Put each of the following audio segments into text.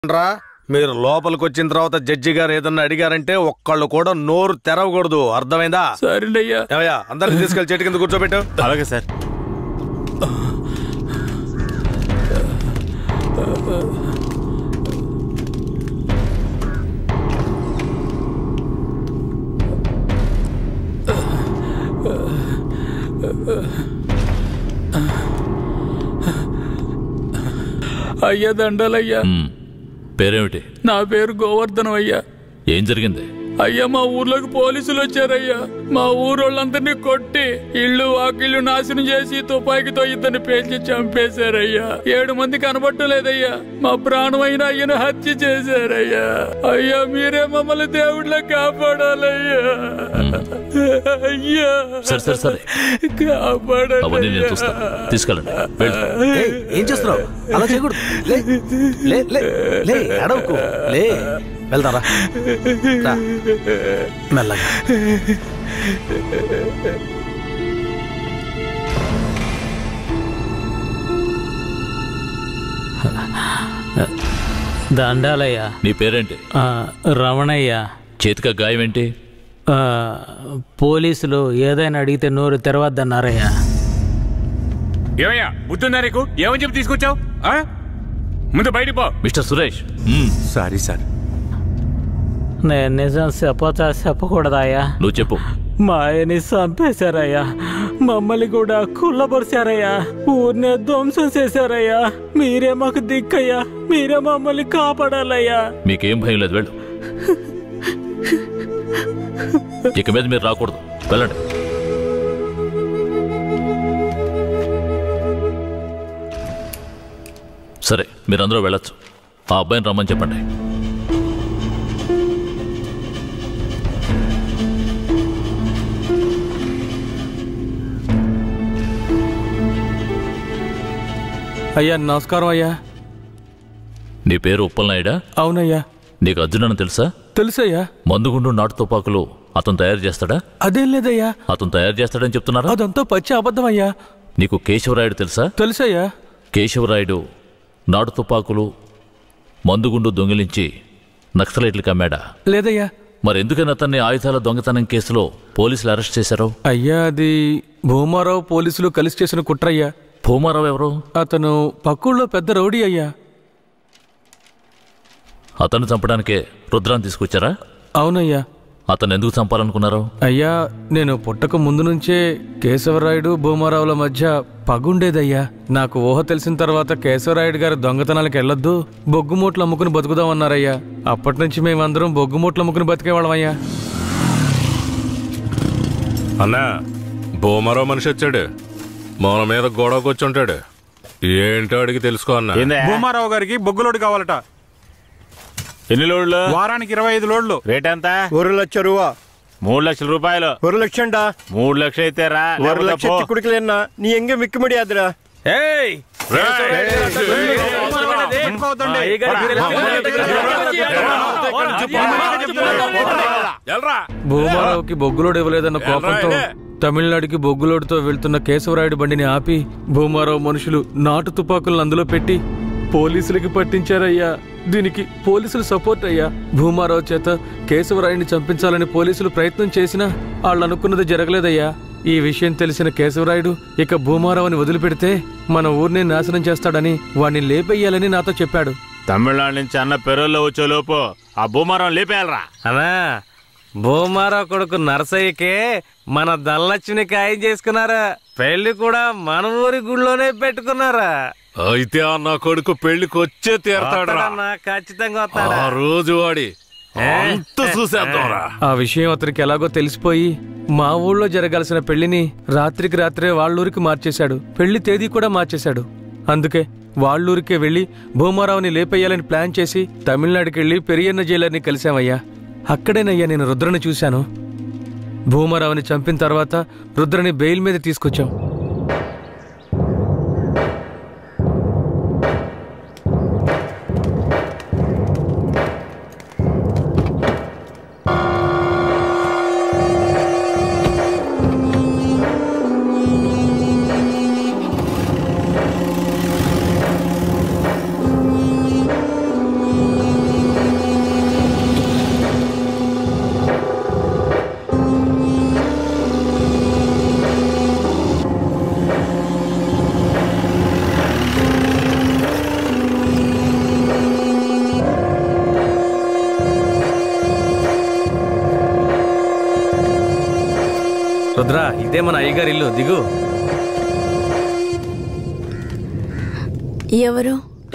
రా మీరు లోపలికి వచ్చిన తర్వాత జడ్జి గారు ఏదన్నా అడిగారంటే ఒక్కళ్ళు కూడా నోరు తెరవకూడదు అర్థమైందా సరేనయ్యా ఏమయ్యా అందరిని తీసుకెళ్లి చెట్టు కింద కూర్చోబెట్టు అలాగే సార్ అయ్యా దండాలయ్యా మ్మ్. పేరేమిటి నా పేరు గోవర్ధనం అయ్యా ఏం జరిగింది అయ్యా మా ఊర్లోకి పోలీసులు వచ్చారయ్యా మా ఊరోళ్ళందరినీ కొట్టి ఇళ్ళు వాకిళ్ళు నాశనం చేసి తుపాకీతో ఇద్దరిని పేల్చి చంపేశారయ్యా ఏడు మంది కనబట్టలేదయ్యా మా ప్రాణమైన అయ్యను హత్య చేశారయ్యా అయ్యా మీరే మమ్మల్ని దేవుళ్ళ కాపాడాలయ్యా అయ్యా సరే సరే సరే అవన్నీ నేను చూస్తా కాపాడాలయ్యా తీసుకెళ్ళండి వెళ్ళు. ఏయ్, ఏం చేస్తున్నావు అలా చేయకూడదు లే లే లే లే అడవకు లే వెళ్తారా రా. మెల్లగా దండాలయ్య నీ పేరేంటి ఆ, రమణయ్య చేతిక గాయం ఏంటి ఆ, పోలీసులు ఏదైనా అడిగితే నోరు తెరవద్దన్నారయ్య ఏమయ్యా బుద్ధుందా నీకు ఏమని చెప్పి తీసుకొచ్చావు ఆ? ముందు బయటికి పో మిస్టర్ సురేష్ మ్మ్. సారీ సార్ నేను నిజం చెప్పచ్చా చెప్పకూడదాయా నువ్వు చెప్పు మా ఆయన్ని చంపేశారయ్యా మమ్మల్ని కూడా కుళ్ళబరిచారయ్యా ఊరినే ధ్వంసం చేశారయ్యా మీరే మాకు దిక్కయ్యా మీరే మమ్మల్ని కాపాడాలయ్యా మీకేం భయం లేదు వెళ్ళు ఇక మీద మీరు రాకూడదు వెళ్ళండి సరే మీరందరూ వెళ్ళొచ్చు ఆ అబ్బాయిని రమ్మని చెప్పండి అయ్యా నమస్కారం అయ్యా నీ పేరు ఉప్పలనాయుడా అవునయ్యా నీకు అర్జునని తెలుసా తెలుసయ్యా మందుగుండు నాటు తుపాకులు అతను తయారు చేస్తాడా అదేం లేదయ్యా అతను తయారు చేస్తాడని చెప్తున్నారా అదంతా పచ్చి అబద్ధమయ్యా నీకు కేశవరాయుడు తెలుసా తెలుసయ్యా కేశవరాయుడు నాటు తుపాకులు మందుగుండు దొంగిలించి నక్సలైట్లకు అమ్మాడా లేదయ్యా మరి ఎందుకని అతన్ని ఆయుధాల దొంగతనం కేసులో పోలీసులు అరెస్ట్ చేశారు అయ్యా అది భూమారావు పోలీసులు కలిసి చేసిన కుట్రయ్యా భూమారావు ఎవరు అతను పక్కూళ్ళో పెద్ద రౌడీ అయ్యా అతన్ని చంపడానికే రుద్రాన్ని తీసుకొచ్చారా అవునయ్యా అతను ఎందుకు చంపాలనుకున్నారు అయ్యా నేను పుట్టక ముందు నుంచే కేశవరాయుడు భూమారావుల మధ్య పగుండేదయ్యా నాకు ఊహ తెలిసిన తర్వాత కేశవరాయుడు గారి దొంగతనాలకు వెళ్ళొద్దు బొగ్గుమూట్లు అమ్ముకుని బతుకుదామన్నారయ్యా అప్పటి నుంచి మేమందరం బొగ్గుమూట్లు అమ్ముకుని బతికేవాళ్ళమయ్యా అన్నా భూమరో మనిషి వచ్చాడు మన మీద గొడవకు వచ్చి ఉంటాడు ఏంటో అడిగి తెలుసుకో అన్న భూమారావు గారికి బొగ్గులోడు కావాలట ఎన్ని లోడ్లు వారానికి ఇరవై ఐదు లోడ్లు రేట్ ఎంత ஒரு லட்சம் ரூபா మూడు లక్షల రూపాయలు ஒரு லட்சம்டா మూడు లక్షలు అయితే రా ஒரு లేకపోతే పో. லட்சத்துக்கு குடுக்கலன்னா நீ எங்க விற்க முடியாதுடா ఏయ్ భూమారావుకి బొగ్గులోడు ఇవ్వలేదన్న కోపంతో తమిళనాడుకి బొగ్గులోడుతో వెళ్తున్న కేశవరాయుడు బండిని ఆపి భూమారావు మనుషులు నాటు తుపాకులను అందులో పెట్టి పోలీసులకి పట్టించారయ్యా దీనికి పోలీసులు సపోర్ట్ అయ్యా భూమారావు చేత కేశవరాయుడిని చంపించాలని పోలీసులు ప్రయత్నం చేసినా వాళ్ళు అనుకున్నది జరగలేదయ్యా ఈ విషయం తెలిసిన కేశవరాయుడు ఇక భూమారావుని వదిలిపెడితే మన ఊరిని నాశనం చేస్తాడని వాణ్ణి లేపెయ్యాలని నాతో చెప్పాడు తమిళనాడు నుంచి అన్న పెరోల్లో వచ్చే లోపు ఆ భూమారం లేపేయాలరా అనా భూమారావు కొడుకు నరసయ్యకే మన ధనలక్ష్మిని ఖాయం చేసుకున్నారా పెళ్లి కూడా మన ఊరి గుళ్ళోనే పెట్టుకున్నారా అయితే ఆ నా కొడుకు పెళ్లికి వచ్చే తీరతాడు వస్తాడన్నా, ఖచ్చితంగా వస్తాడా ఆ రోజు వాడి అంత చూసేద్దాంరా ఆ విషయం అతనికి ఎలాగో తెలిసిపోయి మా ఊళ్ళో జరగాల్సిన పెళ్లిని రాత్రికి రాత్రే వాళ్ళూరికి మార్చేశాడు పెళ్లి తేదీ కూడా మార్చేశాడు అందుకే వాళ్ళూరికే వెళ్లి భూమారావుని లేపేయాలని ప్లాన్ చేసి తమిళనాడుకి వెళ్లి పెరియన్న జైలర్ని కలిశామయ్యా అక్కడేనయ్యా నేను రుద్రని చూశాను భూమారావుని చంపిన తర్వాత రుద్రని బెయిల్ మీద తీసుకొచ్చాం రుద్ర ఇదే మన అయ్యగారి ఇల్లు దిగు ఎవరు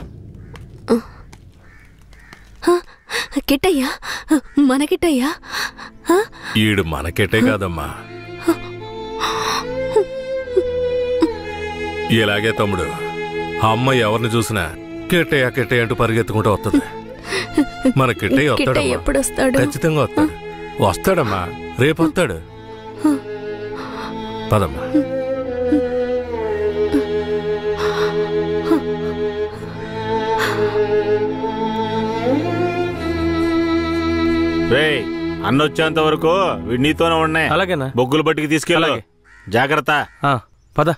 హ? కిట్టయ్యా మన కిట్టయ్యా హ? ఈడు మనకెటే కాదమ్మా ఇలాగే తమ్ముడు అమ్మ ఎవరిని చూసినా కిట్టయ్య కిట్టయ్య అంటూ పరిగెత్తుకుంటూ వస్తుంది మన కిట్టయ్య కిట్టయ్య వస్తాడమ్మా ఎప్పుడు వస్తాడు ఖచ్చితంగా వస్తాడు వస్తాడమ్మా రేపు వస్తాడు పదమ్మా రేయ్ అన్న వచ్చేంత వరకు వీడు నీతోనే ఉన్నాయి అలాగేనా బొగ్గులు బట్టికి తీసుకెళ్ళు అలాగే. జాగ్రత్త ఆ, పద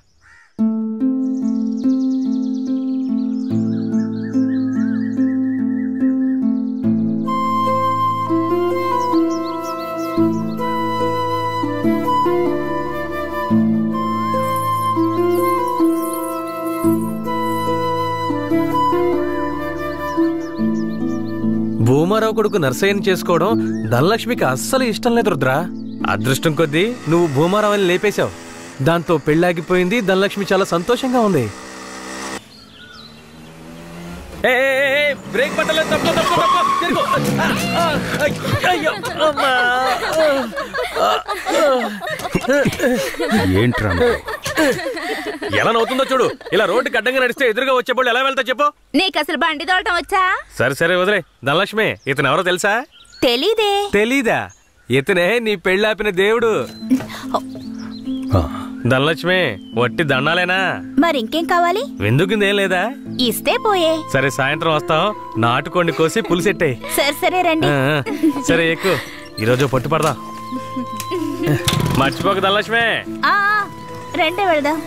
భూమారావు కొడుకు నర్సయ్యని చేసుకోవడం ధనలక్ష్మికి అస్సలు ఇష్టం లేదు రుద్ర అదృష్టం కొద్దీ నువ్వు భూమారావుని లేపేశావు దాంతో పెళ్ళాగిపోయింది ధనలక్ష్మి చాలా సంతోషంగా ఉంది ఏ, ఏ, ఏ, ఏ, బ్రేక్ పట్టలేదు తప్పు తప్పు తప్పు తిరుగు. ఆ, ఆ, అయ్, అయ్యో, అమ్మా. ఏంట్రా ఎలా నవ్వుతుందో చూడు ఇలా రోడ్డుకి అడ్డంగా నడిస్తే ఎదురుగా వచ్చేప్పుడు ఎలా వెళ్తా చెప్పు నీకు అసలు బండి తోడటం వచ్చా సరే సరే వదిలే ధనలక్ష్మి ఇతను ఎవరో తెలుసా తెలీదే తెలీదా ఇతనే నీ పెళ్ళాపిన దేవుడు ధనలక్ష్మి వట్టి దండాలేనా మరి ఇంకేం కావాలి విందుకుందేం లేదా ఇస్తే పోయే సరే సాయంత్రం వస్తాం నాటుకోండి కోసి పులిసెట్టాయి సరే సరే రండి సరే ఎక్కువ ఈరోజు పట్టు పడదాం మర్చిపోక ధనలక్ష్మి ఆ ఆ, రండి వెళదాం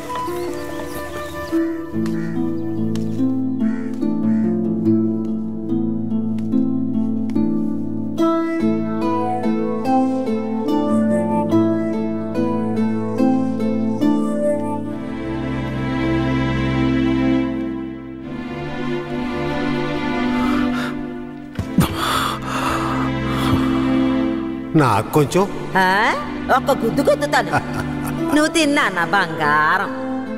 నాకు కొంచెం ఆ? ఒక్క గుద్దు గుద్దుతాను నువ్వు తిన్నా నా బంగారం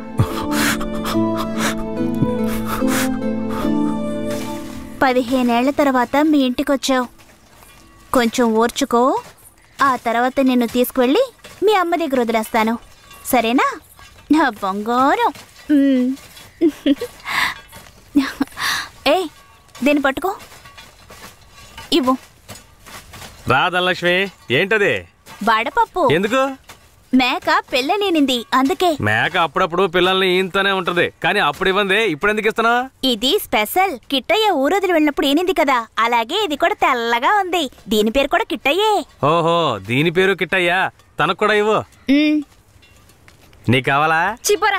పదిహేనేళ్ల తర్వాత మీ ఇంటికొచ్చావు కొంచెం ఓర్చుకో ఆ తర్వాత నిన్ను తీసుకువెళ్ళి మీ అమ్మ దగ్గర వదిలేస్తాను సరేనా నా బంగారం మ్మ్. ఏయ్ దీన్ని పట్టుకో ఇవ్వు రా ధనలక్ష్మి ఏంటది వడపప్పు ఎందుకు మేక పెళ్ళనేనింది అందుకే మేక అప్పుడప్పుడు పిల్లల్ని ఈంతోనే ఉంటది కానీ అప్పుడు ఇవ్వండి ఇప్పుడు ఎందుకు ఇస్తున్నా ఇది స్పెషల్ కిట్టయ్య ఊరొదిలి వెళ్ళినప్పుడు ఏనింది కదా అలాగే ఇది కూడా తెల్లగా ఉంది దీని పేరు కూడా కిట్టయ్యే ఓహో దీని పేరు కిట్టయ్యా తనకు కూడా ఇవ్వు మ్మ్. నీకు కావాలా చిపోరా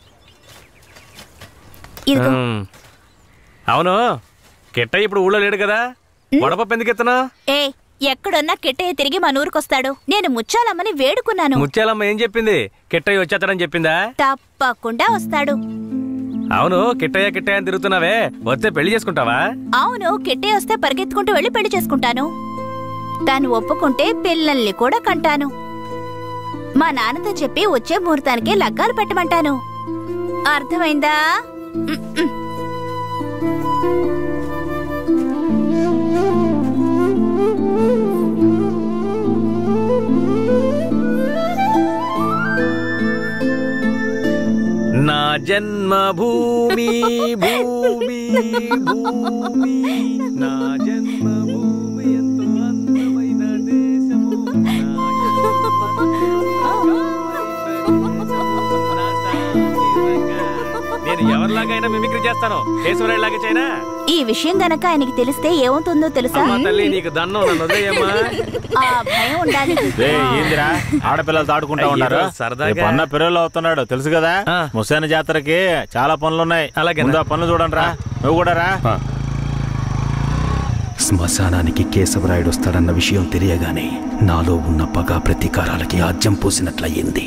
ఇదిగో ఉమ్. అవును కిట్టయ్య ఇప్పుడు ఊళ్ళో లేడు కదా వడపప్పు ఎందుకు ఇస్తున్నా ఏ ఎక్కడున్నా కిట్టయ్య తిరిగి మన ఊరికొస్తాడు నేను ముచ్చాలమ్మని వేడుకున్నాను ముత్యాలమ్మ ఏం చెప్పింది కిట్టయ్య వచ్చేస్తాడని చెప్పిందా తప్పకుండా వస్తాడు అవును కిట్టయ్య కిట్టయ్య అని తిరుగుతున్నావే వస్తే పెళ్లి చేసుకుంటావా అవును కిట్టయ్య వస్తే పరిగెత్తుకుంటూ వెళ్ళి పెళ్లి చేసుకుంటాను తాను ఒప్పుకుంటే పిల్లల్ని కూడా కంటాను మా నాన్నతో చెప్పి వచ్చే ముహూర్తానికి లగ్గాలు పెట్టమంటాను అర్థమైందా ఉమ్, ఉమ్. నా జన్మభూమి భూమి భూమి నా జన్మభూమి ఎంతో అందమైన దేశము నేను ఎవరిలాగైనా మిమిక్రీ చేస్తాను కేశవరాయులాగా చైనా ఈ విషయం గనక ఆయనకి తెలిస్తే ఏమవుతుందో తెలుసా అమ్మా తల్లి నీకు దన్నం నన్ను వదిలేయమ్మా ఆ భయం ఉండాలి రే ఏందిరా ఆడపిల్లలు ఆడుకుంటా అయ్యో, ఉన్నారు సరదాగా. రేపు అన్న పిల్లలు అవుతున్నాడు తెలుసు కదా ముసాని జాతరకి చాలా పనులు ఉన్నాయి ముందు ఆ పనులు చూడండి రా నువ్వు కూడా రా శ్మశానానికి కేశవరాయుడు వస్తాడన్న విషయం తెలియగానే నాలో ఉన్న పగ ప్రతీకారాలకి ఆజ్యం పోసినట్లయింది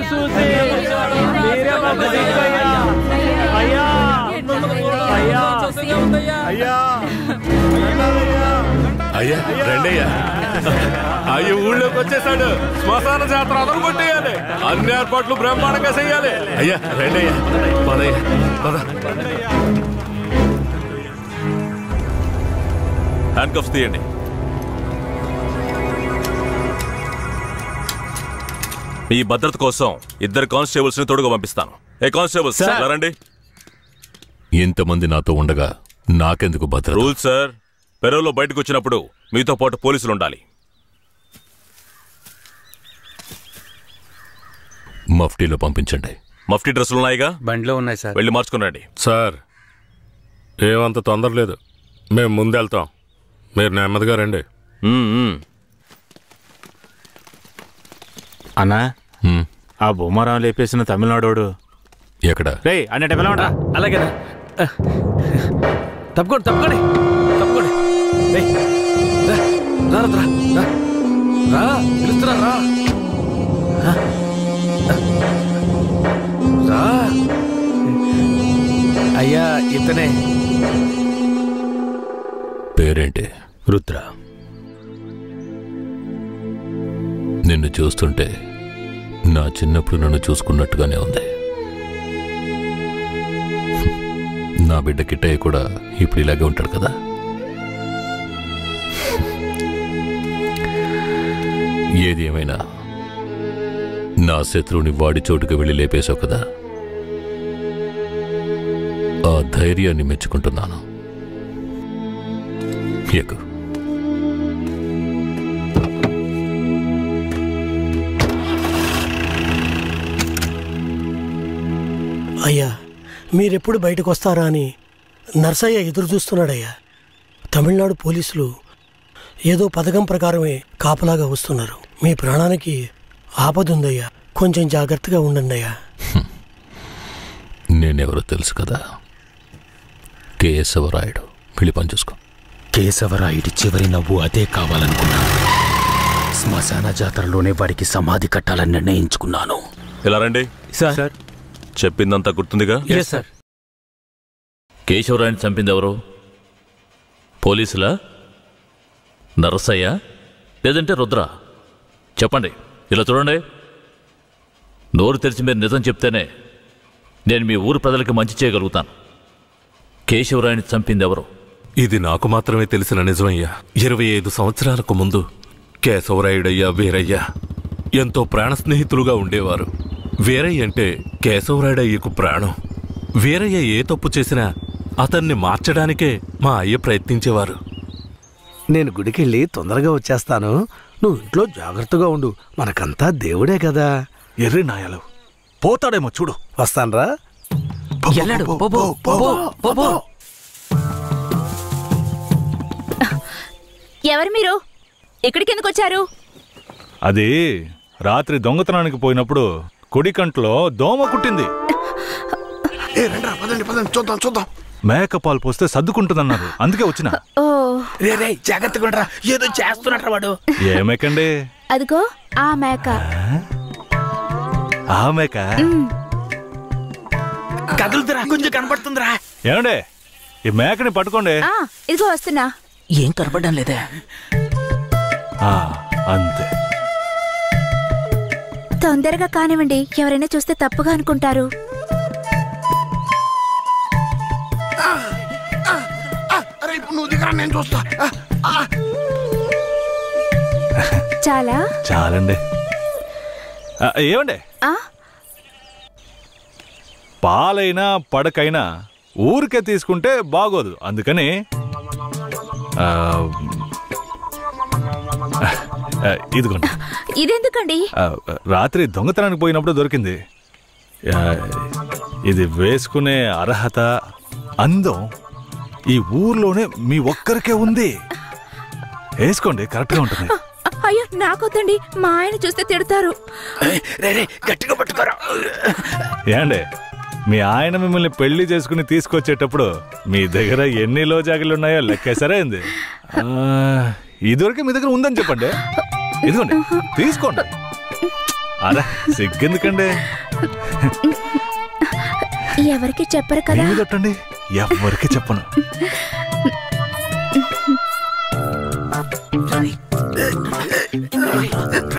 చూసి మీరే మాకు దిక్కయ్యా అయ్యా అయ్యా అయ్యా అయ్యా రెండయ్యా అయ్యి ఊళ్ళోకి వచ్చేసాడు శ్మశాన జాతర అదరు కొట్టేయాలి అన్ని ఏర్పాట్లు బ్రహ్మాండంగా చెయ్యాలి అయ్యా రెండయ్యా పదయ్యా పద హ్యాండ్ కఫ్స్ తీయండి మీ భద్రత కోసం ఇద్దరు కానిస్టేబుల్స్ ని తోడుగా పంపిస్తాను ఏ కానిస్టేబుల్స్ సార్. ఇలా రండి ఇంతమంది నాతో ఉండగా నాకెందుకు భద్రత రూల్ సార్ పెరవులో బయటకు వచ్చినప్పుడు మీతో పాటు పోలీసులు ఉండాలి మఫ్టీలో పంపించండి మఫ్టీ డ్రెస్సులు ఉన్నాయిగా బండిలో ఉన్నాయి సార్ వెళ్ళి మార్చుకుని సార్ ఏమంత తొందర లేదు మేము ముందెళ్తాం మీరు నెమ్మదిగా రండి అన్నా ఆ బొమ్మరాం లేపేసిన తమిళనాడోడు ఎక్కడ రే అన్నట్టు పిలవండి అలాగేనా తప్పుకోండి తప్పుకోండి తప్పుకోండి ఏయ్, రా, రా, రా, రా, రా పిలుస్తున్నా రా ఆ, రా అయ్యా ఇతనే పేరేంటి రుద్ర నిన్ను చూస్తుంటే నా చిన్నప్పుడు నన్ను చూసుకున్నట్టుగానే ఉంది నా బిడ్డ కిట్టయ్య కూడా ఇప్పుడు ఇలాగే ఉంటాడు కదా ఏది ఏమైనా నా శత్రువుని వాడి చోటుకు వెళ్ళి లేపేశావు కదా ఆ ధైర్యాన్ని మెచ్చుకుంటున్నాను ఎక్కు అయ్యా మీరెప్పుడు బయటకు వస్తారా అని నర్సయ్య ఎదురు చూస్తున్నాడయ్యా తమిళనాడు పోలీసులు ఏదో పథకం ప్రకారమే కాపలాగా వస్తున్నారు మీ ప్రాణానికి ఆపదుందయ్యా కొంచెం జాగ్రత్తగా ఉండండి అయ్యా నేనెవరో తెలుసు కదా కేశవరాయుడు వెళ్ళి పని చూసుకో కేశవరాయుడి చివరి నవ్వు అదే కావాలనుకున్నాను శ్మశాన జాతరలోనే వాడికి సమాధి కట్టాలని నిర్ణయించుకున్నాను ఇలా రండి సార్ చెప్పిందంతా గుర్తుందిగా సార్ కేశవరాయని చంపింది ఎవరు పోలీసులా నరసయ్య లేదంటే రుద్ర చెప్పండి ఇలా చూడండి నోరు తెరిచి మీరు నిజం చెప్తేనే నేను మీ ఊరు ప్రజలకి మంచి చేయగలుగుతాను కేశవరాయని చంపింది ఎవరు ఇది నాకు మాత్రమే తెలిసిన నిజమయ్యా ఇరవై ఐదు సంవత్సరాలకు ముందు కేశవరాయుడయ్యా వీరయ్య ఎంతో ప్రాణ స్నేహితులుగా ఉండేవారు వీరయ్య అంటే కేశవరాయుడయ్యకు ప్రాణం వీరయ్య ఏ తప్పు చేసినా అతన్ని మార్చడానికే మా అయ్య ప్రయత్నించేవారు నేను గుడికెళ్ళి తొందరగా వచ్చేస్తాను నువ్వు ఇంట్లో జాగ్రత్తగా ఉండు మనకంతా దేవుడే కదా ఎర్రి నాయలు పోతాడేమో చూడు వస్తానరా ఎల్లాడు. పో, పో, పో, పో, పో, పో. ఎవరు మీరు ఇక్కడికి ఎందుకు వచ్చారు అది రాత్రి దొంగతనానికి పోయినప్పుడు కుడి కంట్లో దోమ కుట్టింది ఏ రండి పదండి పదండి చూద్దాం చూద్దాం మేకపాలు పోస్తే సర్దుకుంటుందన్నారు అందుకే వచ్చిన ఓ రే రే జాగ్రత్తగా ఉండరా ఏదో చేస్తున్నట్రా వాడు ఏ మేకండి అదిగో ఆ మేక ఆ మేక కదులుతురా కొంచెం కనపడుతుందిరా ఏమండే ఈ మేకని పట్టుకోండి ఆ ఇదిగో వస్తున్నా ఏం కనపడడం లేదే ఆ, అంతే తొందరగా కానివ్వండి ఎవరైనా చూస్తే తప్పుగా అనుకుంటారు అరే ఇప్పుడు నువ్వు దిగరా నేను చూస్తా ఆ, ఆ. చాలా చాలండి ఆ, ఏమండే ఆ పాలైనా పడకైనా ఊరికే తీసుకుంటే బాగోదు అందుకని ఆ, ఆ, ఇదిగోండి ఇదెందుకండి ఆ, రాత్రి దొంగతనానికి పోయినప్పుడు దొరికింది ఆ, ఇది వేసుకునే అర్హత అందం ఈ ఊర్లోనే మీ ఒక్కరికే ఉంది వేసుకోండి కరెక్ట్గా ఉంటుంది అయ్యో నాకొద్దండి మా ఆయన చూస్తే తిడతారు రే రే గట్టిగా పట్టుకోరా ఏండే మీ ఆయన మిమ్మల్ని పెళ్లి చేసుకుని తీసుకొచ్చేటప్పుడు మీ దగ్గర ఎన్ని లోజాగులు ఉన్నాయో లెక్కేసరే అయింది ఇదివరకు మీ దగ్గర ఉందని చెప్పండి ఇదిగోండి తీసుకోండి అరే సిగ్గెందుకండి ఎవరికి చెప్పరు కదా మీరు కొట్టండి ఎవరికి చెప్పను